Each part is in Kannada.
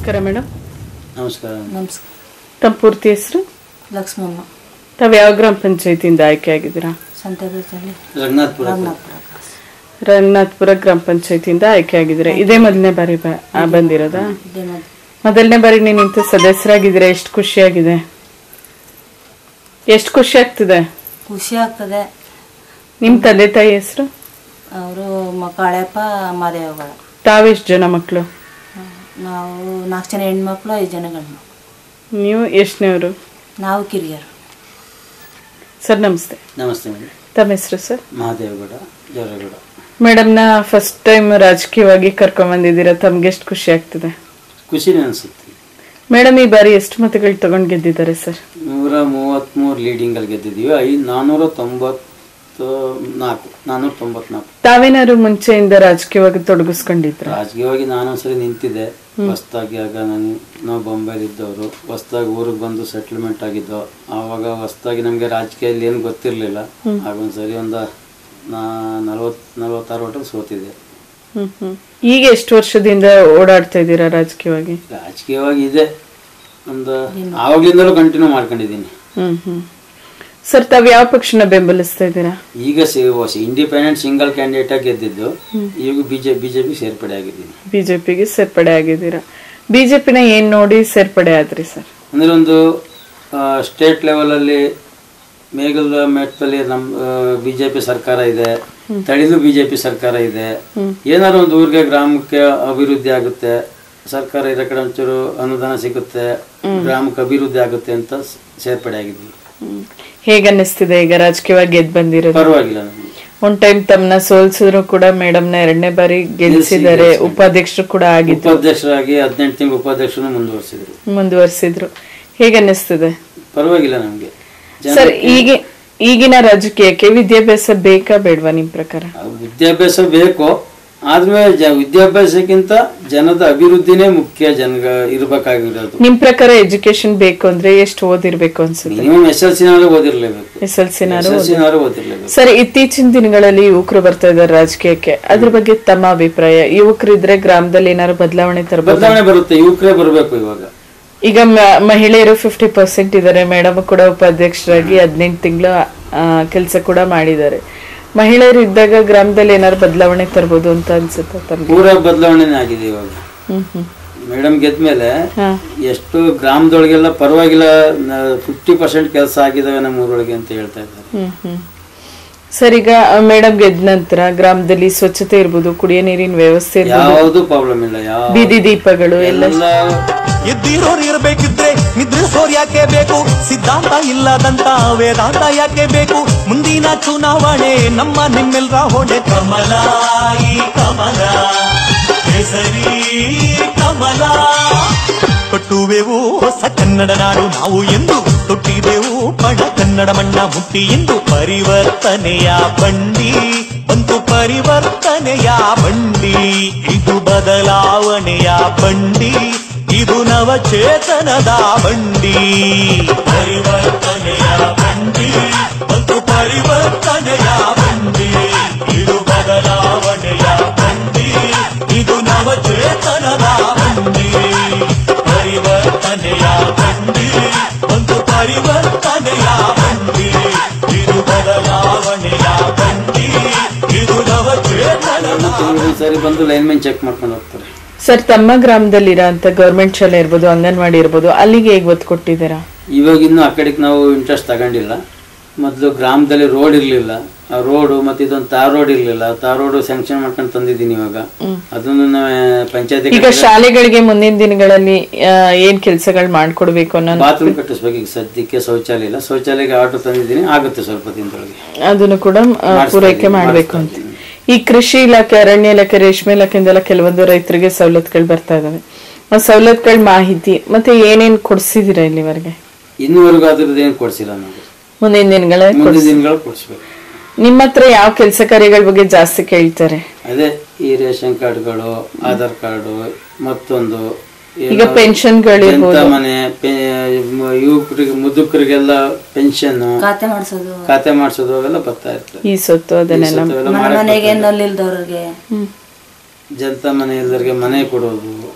ನಮಸ್ಕಾರ ಮೇಡಮ್ ನಮಸ್ಕಾರ ನಮಸ್ಕಾರ ತಮ್ಮ ಪೂರ್ತಿ ಹೆಸರು ಲಕ್ಷ್ಮಮ್ಮ ತಾವು ಯಾವ ಗ್ರಾಮ ಪಂಚಾಯತಿಯಿಂದ ಆಯ್ಕೆ ಆಗಿದ್ದೀರಾ ಸಂತೆಬೀಜಲ್ಲಿ ರಂಗನಾಥ್ಪುರ ರಂಗನಾಥ್ಪುರ ರಂಗನಾಥ್ಪುರ ಗ್ರಾಮ ಪಂಚಾಯತಿಯಿಂದ ಆಯ್ಕೆ ಆಗಿದ್ದೀರಾ ಇದೇ ಮೊದಲನೇ ಬಾರಿ ಬ- ಆ, ಬಂದಿರೋದಾ ಇದೇ ಮದ್ ಮೊದಲನೇ ಬಾರಿ ನೀವು ಇಂಥ ಸದಸ್ಯರಾಗಿದ್ದೀರಾ ಎಷ್ಟು ಖುಷಿಯಾಗಿದೆ ಎಷ್ಟು ಖುಷಿ ಆಗ್ತಿದೆ ಖುಷಿ ಆಗ್ತದೆ ನಿಮ್ಮ ತಂದೆ ತಾಯಿ ಹೆಸರು ಅವರು ಕಾಳೆಪ್ಪ ಮಾದೇವಗಳ ತಾವೆಷ್ಟು ಜನ ಮಕ್ಕಳು ನಾವು ನಾಲ್ಕು ಜನ ಹೆಣ್ಮಕ್ಳು ಐದು ಜನ ಗಂಡು ನೀವು ಎಷ್ಟನೇವರು ನಾವು ಕಿರಿಯರು ಸರ್ ನಮಸ್ತೆ ನಮಸ್ತೆ ಮೇಡಮ್ ತಮ್ಮ ಹೆಸರು ಸರ್ ಮಹಾದೇವಗೌಡ ಜವರೇಗೌಡ ಮೇಡಮ್ನ ಫಸ್ಟ್ ಟೈಮ್ ರಾಜಕೀಯವಾಗಿ ಕರ್ಕೊಂಡ್ ಬಂದಿದ್ದೀರಾ ತಮ್ಗೆ ಎಷ್ಟು ಖುಷಿ ಆಗ್ತಿದೆ ಖುಷಿನೇ ಅನಿಸುತ್ತೆ ಮೇಡಮ್ ಈ ಬಾರಿ ಎಷ್ಟು ಮತಗಳು ತಗೊಂಡ್ ಗೆದ್ದಿದ್ದಾರೆ ಸರ್ ನೂರ ಮೂವತ್ತ್ಮೂರು ಲೀಡಿಂಗಲ್ಲಿ ಗೆದ್ದಿದ್ದೀವಿ ಐ ನಾನ್ನೂರ ತೊಂಬತ್ತು ನಾಲ್ಕು ನಾನ್ನೂರ ತೊಂಬತ್ನಾಲ್ಕು ತಾವೇನಾದ್ರು ಮುಂಚೆಯಿಂದ ರಾಜಕೀಯವಾಗಿ ತೊಡಗಿಸ್ಕೊಂಡಿದ್ರ ರಾಜಕೀಯವಾಗಿ ನಾನು ಸರಿ ನಿಂತಿದ್ದೆ ಹೊಸ್ದಾಗಿ ಆಗ ನಾನು ನಾವು ಬೊಂಬೈಲಿದ್ದವರು ಹೊಸ್ದಾಗಿ ಊರಿಗೆ ಬಂದು ಸೆಟ್ಲ್ಮೆಂಟ್ ಆಗಿದ್ದು ಆವಾಗ ಹೊಸ್ದಾಗಿ ನಮಗೆ ರಾಜಕೀಯದಲ್ಲಿ ಏನು ಗೊತ್ತಿರಲಿಲ್ಲ ಆಗ ಒಂದ್ಸರಿ ಒಂದು ನಾ ನಲ್ವತ್ತು ನಲ್ವತ್ತಾರು ಒಟ್ಟಲ್ಲಿ ಸೋತಿದ್ದೆ ಹ್ಮ್ ಹ್ಮ್ ಈಗ ಎಷ್ಟು ವರ್ಷದಿಂದ ಓಡಾಡ್ತಾ ಇದ್ದೀರಾ ರಾಜಕೀಯವಾಗಿ ರಾಜಕೀಯವಾಗಿ ಇದೆ ಒಂದು ಆವಾಗ್ಲಿಂದಲೂ ಕಂಟಿನ್ಯೂ ಮಾಡ್ಕೊಂಡಿದ್ದೀನಿ ಹ್ಮ್ ಹ್ಮ್ ಸರ್ ತಾವ್ ಯಾವ ಪಕ್ಷನ ಬೆಂಬಲಿಸ್ತಾ ಇದ್ದೀರಾ ಈಗ ಇಂಡಿಪೆಂಡೆಂಟ್ ಸಿಂಗಲ್ ಕ್ಯಾಂಡಿಡೇಟ್ ಆಗಿ ಗೆದ್ದಿದ್ದು ಈಗ ಬಿಜೆ ಬಿಜೆಪಿ ಸೇರ್ಪಡೆ ಆಗಿದ್ದೀನಿ ಬಿಜೆಪಿಗೆ ಸೇರ್ಪಡೆ ಆಗಿದ್ದೀರಾ ಬಿಜೆಪಿನ ಏನ್ ನೋಡಿ ಸೇರ್ಪಡೆ ಆದ್ರಿ ಸರ್ ಅಂದ್ರೆ ಒಂದು ಸ್ಟೇಟ್ ಲೆವೆಲಲ್ಲಿ ಮೇಘಲ ಮೆಟ್ಟಲ್ಲಿ ನಮ್ ಬಿಜೆಪಿ ಸರ್ಕಾರ ಇದೆ ತಳಿದು ಬಿಜೆಪಿ ಸರ್ಕಾರ ಇದೆ ಏನಾದ್ರು ಒಂದು ಊರಿಗೆ ಗ್ರಾಮಕ್ಕೆ ಅಭಿವೃದ್ಧಿ ಆಗುತ್ತೆ ಸರ್ಕಾರ ಇರೋ ಕಡೆ ಒಂಚೂರು ಅನುದಾನ ಸಿಗುತ್ತೆ ಗ್ರಾಮಕ್ಕೆ ಅಭಿವೃದ್ಧಿ ಆಗುತ್ತೆ ಅಂತ ಸ್- ಸೇರ್ಪಡೆ ಆಗಿದ್ವಿ ಹ್ಮ್. ಹೇಗ್ ಅನ್ನಿಸ್ತಿದೆ ಈಗ ರಾಜಕೀಯವಾಗಿ ಗೆದ್ ಬಂದಿರೋದು ಪರವಾಗಿಲ್ಲ ನಮ್ಗೆ ಒಂದ್ ಟೈಮ್ ತಮ್ಮನ್ನ ಸೋಲ್ಸಿದ್ರು ಕೂಡ ಮೇಡಮ್ನ ಎರಡನೇ ಬಾರಿ ಗೆಲ್ಸಿದ್ದಾರೆ ಉಪಾಧ್ಯಕ್ಷರು ಕೂಡ ಆಗಿದ್ರು ಉಪಾಧ್ಯಕ್ಷರಾಗಿ ಹದಿನೆಂಟು ತಿಂಗಳು ಉಪಾಧ್ಯಕ್ಷರನ್ನು ಮುಂದುವರಿಸಿದ್ರು ಮುಂದುವರಿಸಿದ್ರು ಹೇಗ್ ಅನ್ನಿಸ್ತಿದೆ ಪರವಾಗಿಲ್ಲ ನಮ್ಗೆ ಸರ್ ಈಗ ಈಗಿನ ರಾಜಕೀಯಕ್ಕೆ ವಿದ್ಯಾಭ್ಯಾಸ ಬೇಕಾ ಬೇಡ್ವಾ ನಿಮ್ ಪ್ರಕಾರ ಅದು ವಿದ್ಯಾಭ್ಯಾಸ ಬೇಕು ಆದ್ಮೇಲೆ ಜ ವಿದ್ಯಾಭ್ಯಾಸಕ್ಕಿಂತ ಜನದ ಅಭಿವೃದ್ಧಿನೇ ಮುಖ್ಯ ಜನಗ ಇರ್ಬೇಕಾಗಿರೋದು ನಿಮ್ ಪ್ರಕಾರ ಎಜುಕೇಶನ್ ಬೇಕು ಅಂದ್ರೆ ಎಷ್ಟು ಓದಿರ್ಬೇಕು ಅನ್ಸುತ್ತೆ ಮಿನಿಮಮ್ ಎಸ್ ಎಲ್ ಸಿನಾರು ಓದಿರ್ಲೇಬೇಕು ಎಸ್ ಎಲ್ ಸಿನಾರು ಎಸ್ ಎಲ್ ಸಿನಾರು ಓದಿರ್ಲೇಬೇಕು ಸರ್ ಇತ್ತೀಚಿನ ದಿನಗಳಲ್ಲಿ ಯುವಕರು ಬರ್ತಾ ಇದ್ದಾರೆ ರಾಜಕೀಯಕ್ಕೆ ಅದ್ರ ಬಗ್ಗೆ ತಮ್ಮ ಅಭಿಪ್ರಾಯ ಯುವಕರಿದ್ರೆ ಗ್ರಾಮದಲ್ಲಿ ಏನಾದ್ರು ಬದಲಾವಣೆ ತರಬಹುದು ಬದಲಾವಣೆ ಬರುತ್ತೆ ಯುವಕರೇ ಬರಬೇಕು ಇವಾಗ ಈಗ ಮ- ಮಹಿಳೆಯರು ಫಿಫ್ಟಿ ಪರ್ಸೆಂಟ್ ಇದ್ದಾರೆ ಮೇಡಮ್ ಕೂಡ ಉಪಾಧ್ಯಕ್ಷರಾಗಿ ಹದಿನೆಂಟು ತಿಂಗಳು ಕೆಲಸ ಕೂಡ ಮಾಡಿದ್ದಾರೆ ಮಹಿಳೆಯರು ಇದ್ದಾಗ ಗ್ರಾಮದಲ್ಲಿ ಏನಾದ್ರು ಬದಲಾವಣೆ ತರ್ಬೋದು ಅಂತ ಅನ್ಸುತ್ತೆ ತಮ್ಗೆ ಪೂರ ಬದಲಾವಣೆನೇ ಆಗಿದೆ ಇವಾಗ ಹ್ಮ್ ಹ್ಮ್ ಮೇಡಮ್ ಗೆದ್ಮೇಲೆ ಹಾ ಎಷ್ಟು ಗ್ರಾಮದೊಳಗೆಲ್ಲ ಪರವಾಗಿಲ್ಲ ಫಿಫ್ಟಿ ಪರ್ಸೆಂಟ್ ಕೆಲಸ ಆಗಿದಾವೆ ನಮ್ಮ ಊರೊಳಗೆ ಅಂತ ಹೇಳ್ತಾ ಇದ್ದಾರೆ ಹ್ಮ್ ಹ್ಮ್ ಸರ್ ಈಗ ಮೇಡಮ್ ಗೆದ್ದ ನಂತರ ಗ್ರಾಮದಲ್ಲಿ ಸ್ವಚ್ಛತೆ ಇರ್ಬೋದು ಕುಡಿಯೋ ನೀರಿನ ವ್ಯವಸ್ಥೆ ಇರ್ಬೋದು ಯಾವುದು ಪ್ರಾಬ್ಲಮ್ ಇಲ್ಲ ಯಾವ ಬೀದಿ ದೀಪಗಳು ಎಲ್ಲ ಎಲ್ಲ ಎದ್ದಿರೋರು ಇರ್ಬೇಕಿದ್ರೆ ನಿದ್ರಿಸೋರ್ ಯಾಕೆ ಬೇಕು ಸಿದ್ಧಾಂತ ಇಲ್ಲದಂತ ವೇದಾಂತ ಯಾಕೆ ಬೇಕು ಮುಂದಿನ ಚುನಾವಣೆ ನಮ್ಮ ನಿಮ್ಮೆಲ್ರ ಹೊಣೆ ಕಮಲ ಈ ಕಮಲ ಹೆಸರಿ ಕಮಲ ಕಟ್ಟುವೆವು ಹೊಸ ಕನ್ನಡ ನಾಡು ನಾವು ಎಂದು ತೊಟ್ಟಿದೆವು ಪಣ ಕನ್ನಡ ಮಣ್ಣ ಮುಟ್ಟಿ ಎಂದು ಪರಿವರ್ತನೆಯ ಬಂಡಿ ಬಂತು ಪರಿವರ್ತನೆಯ ಬಂಡಿ ಇದು ಬದಲಾವಣೆಯ ಬಂಡಿ ಇದು ನವಚೇತನದ ಬಂಡಿ ಪರಿವರ್ತನೆಯ ಬಂಡಿ ಬಂತು ಪರಿವರ್ತನೆಯ ಬಂಡಿ ಇದು ಬದಲಾವಣೆಯ ಬಂಡಿ ಇದು ನವಚೇತನದ ಬಂಡಿ ಪರಿವರ್ತನೆಯ ಬಂಡಿ ಒಂದು ಪರಿವರ್ತನೆಯ ಬಂಡಿ ಇದು ಬದಲಾವಣೆಯ ಬಂಡಿ ಇದು ನವಚೇತನದ ತಿಂಗಳು ಸರಿ ಬಂದು ಲೈನ್ಮೆನ್ ಚೆಕ್ ಮಾಡ್ಕೊಂಡು ಹೋಗ್ತಾರೆ ಸರ್ ತಮ್ಮ ಗ್ರಾಮದಲ್ಲಿರೋ ಅಂತ ಗೌರ್ಮೆಂಟ್ ಶಾಲೆ ಇರ್ಬೋದು ಅಂಗನವಾಡಿ ಇರ್ಬೋದು ಅಲ್ಲಿಗೆ ಹೇಗೆ ಒತ್ತು ಕೊಟ್ಟಿದ್ದೀರಾ ಇವಾಗ ಇನ್ನು ಆ ಕಡೆಗೆ ನಾವು ಇಂಟ್ರೆಸ್ಟ್ ತಗೊಂಡಿಲ್ಲ ಮೊದಲು ಗ್ರಾಮದಲ್ಲಿ ರೋಡ್ ಇರಲಿಲ್ಲ ಆ ರೋಡು ಮತ್ತು ಇದೊಂದು ತಾರ್ ರೋಡ್ ಇರಲಿಲ್ಲ ತಾರ್ ರೋಡ್ ಸ್ಯಾಂಕ್ಷನ್ ಮಾಡ್ಕೊಂಡು ತಂದಿದ್ದೀನಿ ಇವಾಗ ಅದನ್ನು ಪಂಚಾಯತಿ ಈಗ ಶಾಲೆಗಳಿಗೆ ಮುಂದಿನ ದಿನಗಳಲ್ಲಿ ಆ, ಏನ್ ಕೆಲಸಗಳು ಮಾಡ್ಕೊಡ್ಬೇಕು ಅನ್ನೋ ಬಾತ್ರೂಮ್ ಕಟ್ಟಿಸ್ಬೇಕು ಈಗ ಸದ್ಯಕ್ಕೆ ಶೌಚಾಲಯ ಇಲ್ಲ ಶೌಚಾಲಯಕ್ಕೆ ಆರ್ಡರ್ ತಂದಿದ್ದೀನಿ ಆಗುತ್ತೆ ಸ್ವಲ್ಪ ದಿನದೊಳಗೆ ಅದನ್ನು ಕೂಡ ಆ, ಪೂರೈಕೆ ಮಾಡ್ಬೇಕು ಅಂತ ಈ ಕೃಷಿ ಇಲಾಖೆ ಅರಣ್ಯ ಇಲಾಖೆ ರೇಷ್ಮೆ ಇಲಾಖೆಯಿಂದೆಲ್ಲ ಕೆಲವೊಂದು ರೈತರಿಗೆ ಸವಲತ್ತುಗಳು ಬರ್ತಾ ಇದಾವೆ ಆ ಸವಲತ್ತುಗಳ ಮಾಹಿತಿ ಮತ್ತೆ ಏನೇನ್ ಕೊಡ್ಸಿದೀರಾ ಇಲ್ಲಿವರೆಗೆ ಇನ್ನೂವರೆಗೂ ಅದ್ರದ್ದು ಏನು ಕೊಡ್ಸಿಲ್ಲ ನಾವು ಮುಂದಿನ ದಿನಗಳ ಮುಂದಿನ ದಿನಗಳು ಕೊಡಿಸ್ಬೇಕು ನಿಮ್ಮ ಹತ್ರ ಯಾವ ಕೆಲಸ ಕಾರ್ಯಗಳ ಬಗ್ಗೆ ಜಾಸ್ತಿ ಕೇಳ್ತಾರೆ ಅದೇ ಈ ರೇಷನ್ ಕಾರ್ಡ್ಗಳು ಆಧಾರ್ ಕಾರ್ಡು ಮತ್ತೊಂದು ಏನೋ ಈಗ ಪೆನ್ಷನ್ಗಳಿರ್ಬೋದು ಜನತಾ ಮನೆ ಪೆ- ಮ- ಯುವಕರಿಗೆ ಮುದುಕರಿಗೆಲ್ಲ ಪೆನ್ಷನ್ ಖಾತೆ ಮಾಡಿಸೋದು ಖಾತೆ ಮಾಡಿಸೋದು ಅವೆಲ್ಲ ಬರ್ತಾ ಇರ್ತದೆ ಈ ಸೊತ್ತು ಅದನ್ನೆಲ್ಲ ಅವೆಲ್ಲ ಮನೆ ಮಾಡಕ್ ಮನೆಗೆ ನಲ್ಲಿಲ್ದವ್ರಿಗೆ ಹ್ಮ್. ಜನತಾ ಮನೆ ಎಲ್ಲರಿಗೆ ಮನೆ ಕೊಡೋದು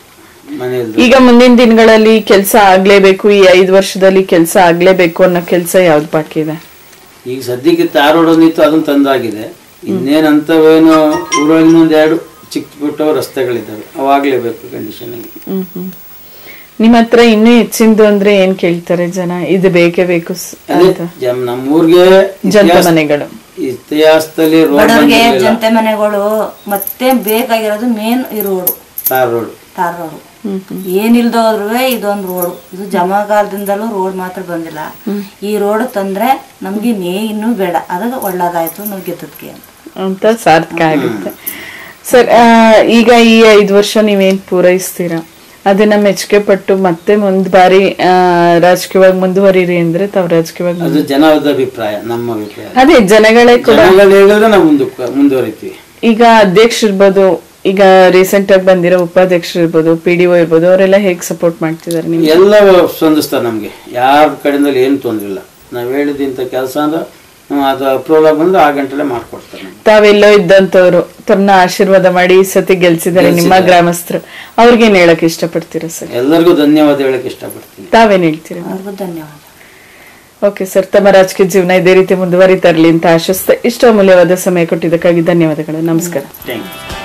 ಮನೆಯಲ್ಲಿ ಈಗ ಮುಂದಿನ ದಿನಗಳಲ್ಲಿ ಕೆಲಸ ಆಗ್ಲೇಬೇಕು ಈ ಐದು ವರ್ಷದಲ್ಲಿ ಕೆಲಸ ಆಗ್ಲೇಬೇಕು ಅನ್ನೋ ಕೆಲಸ ಯಾವ್ದು ಬಾಕಿ ಇದೆ ಈಗ ಸದ್ಯಕ್ಕೆ ತಾರ್ ರೋಡ್ ಒಂದಿತ್ತು ಅದನ್ನ ತಂದಾಗಿದೆ ಇನ್ನೇನಂತವೇನು ಊರೊಳಗಿನ ಒಂದ್ ಎರಡು ಚಿಕ್ಕ ಪುಟ್ಟ ರಸ್ತೆಗಳಿದ್ದಾವೆ ಅವಾಗ್ಲೇಬೇಕು ಕಂಡೀಷನ್ ಆಗಿ ಹ್ಮ್ ಹ್ಮ್ ನಿಮ್ಮ ಹತ್ರ ಇನ್ನೂ ಹೆಚ್ಚಿಂದು ಅಂದ್ರೆ ಏನ್ ಕೇಳ್ತಾರೆ ಜನ ಇದು ಬೇಕೇ ಬೇಕು ಸ್- ಅದೇ ಅಂತ ಜಮ್- ನಮ್ಮೂರ್ಗೆ ಜಂತ ಇತಿಹಾಸ- ಮನೆಗಳು ಇತಿಹಾಸದಲ್ಲಿ ರೋಡ್ ಬಡವ್ರಿಗೆ ಬಂದಿರ್ಲಿಲ್ಲ. ಜಂತೆ ಮನೆಗಳು ಮತ್ತೆ ಬೇಕಾಗಿರೋದು ಮೇನ್ ಈ road tar road tar road ಏನಿಲ್ದೋದ್ರು ಇದೊಂದು ರೋಡು ಇದು ಜಮಾಗಾಲದಿಂದಲೂ ರೋಡ್ ಮಾತ್ರ ಬಂದಿಲ್ಲ ಈ ರೋಡ್ ತಂದ್ರೆ ನಮ್ಗೆ ಇನ್ನೇ ಇನ್ನೂ ಬೇಡ ಅದು ಒಳ್ಳೇದಾಯ್ತು ನಾವು ಗೆದ್ದದ್ಕೆ ಅಂತ ಅಂತ ಸಾರ್ಥಕ ಆಗುತ್ತೆ ಸರ್ ಆ, ಈಗ ಈ ಐದು ವರ್ಷ ನೀವೇನ್ ಪೂರೈಸ್ತೀರಾ ಅದನ್ನ ಮೆಚ್ಚುಗೆ ಪಟ್ಟು ಮತ್ತೆ ಮುಂದ್ ಬಾರಿ ಆ, ರಾಜಕೀಯವಾಗಿ ಮುಂದುವರಿರಿ ಅಂದ್ರೆ ತಾವ್ ರಾಜಕೀಯವಾಗಿ ಮುಂದ್- ಅದು ಜನದ ಅಭಿಪ್ರಾಯ ನಮ್ಮ ಅಭಿಪ್ರಾಯ ಅದೇ ಜನಗಳೇ ಕೂಡ ಜನಗಳು ಹೇಳಿದ್ರೆ ನಾವು ಮುಂದಕ್ಕೆ ಮುಂದುವರಿತೀವಿ ಈಗ ಅಧ್ಯಕ್ಷ ಇರ್ಬೋದು ಈಗ ರೀಸೆಂಟ್ ಆಗಿ ಬಂದಿರೋ ಉಪಾಧ್ಯಕ್ಷರು ಇರ್ಬೋದು ಪಿ ಡಿ ಒ ಇರ್ಬೋದು ಅವರೆಲ್ಲ ಹೇಗ್ ಸಪೋರ್ಟ್ ಮಾಡ್ತಿದ್ದಾರೆ ನಿಮ್ಗೆ ಎಲ್ಲ ಸ್ಪಂದಿಸ್ತಾರೆ ನಮ್ಗೆ ಯಾರ ಕಡೆಯಿಂದ ಏನು ತೊಂದ್ರೆ ಇಲ್ಲ ನಾವ್ ಹೇಳಿದಿಂತ ಕೆಲಸ ಅಂದ್ರೆ ಹ್ಮ್, ಅದು ಅಪ್ರೂವಲ್ ಬಂದ್ರೆ ಆ ಗಂಟೆಲೆ ಮಾಡ್ಕೊಡ್ತಾರೆ ನಮ್ಗೆ. ತಾವೆಲ್ಲೋ ಇದ್ದಂತವ್ರು ತನ್ನ ಆಶೀರ್ವಾದ ಮಾಡಿ ಈ ಸತಿ ಗೆಲ್ಸಿದ್ದಾರೆ ನಿಮ್ಮ ಗ್ರಾಮಸ್ಥರು ಅವ್ರಿಗೇನ್ ಹೇಳಕ್ ಇಷ್ಟಪಡ್ತೀರಾ ಸರ್ ಎಲ್ಲರಿಗೂ ಧನ್ಯವಾದ ಹೇಳಕ್ ಇಷ್ಟಪಡ್ತೀನಿ ತಾವೇನ್ ಹೇಳ್ತೀರಾ ಅವ್ರಿಗೂ ಧನ್ಯವಾದ ಓಕೆ ಸರ್ ತಮ್ಮ ರಾಜಕೀಯ ಜೀವನ ಇದೇ ರೀತಿ ಮುಂದುವರಿತಾ ಇರಲಿ ಅಂತ ಆಶಿಸ್ತಾ ಇಷ್ಟು ಅಮೂಲ್ಯವಾದ ಸಮಯ ಕೊಟ್ಟಿದ್ದಕ್ಕಾಗಿ ಧನ್ಯವಾದಗಳು ನಮಸ್ಕಾರ ಥ್ಯಾಂಕ್ ಯು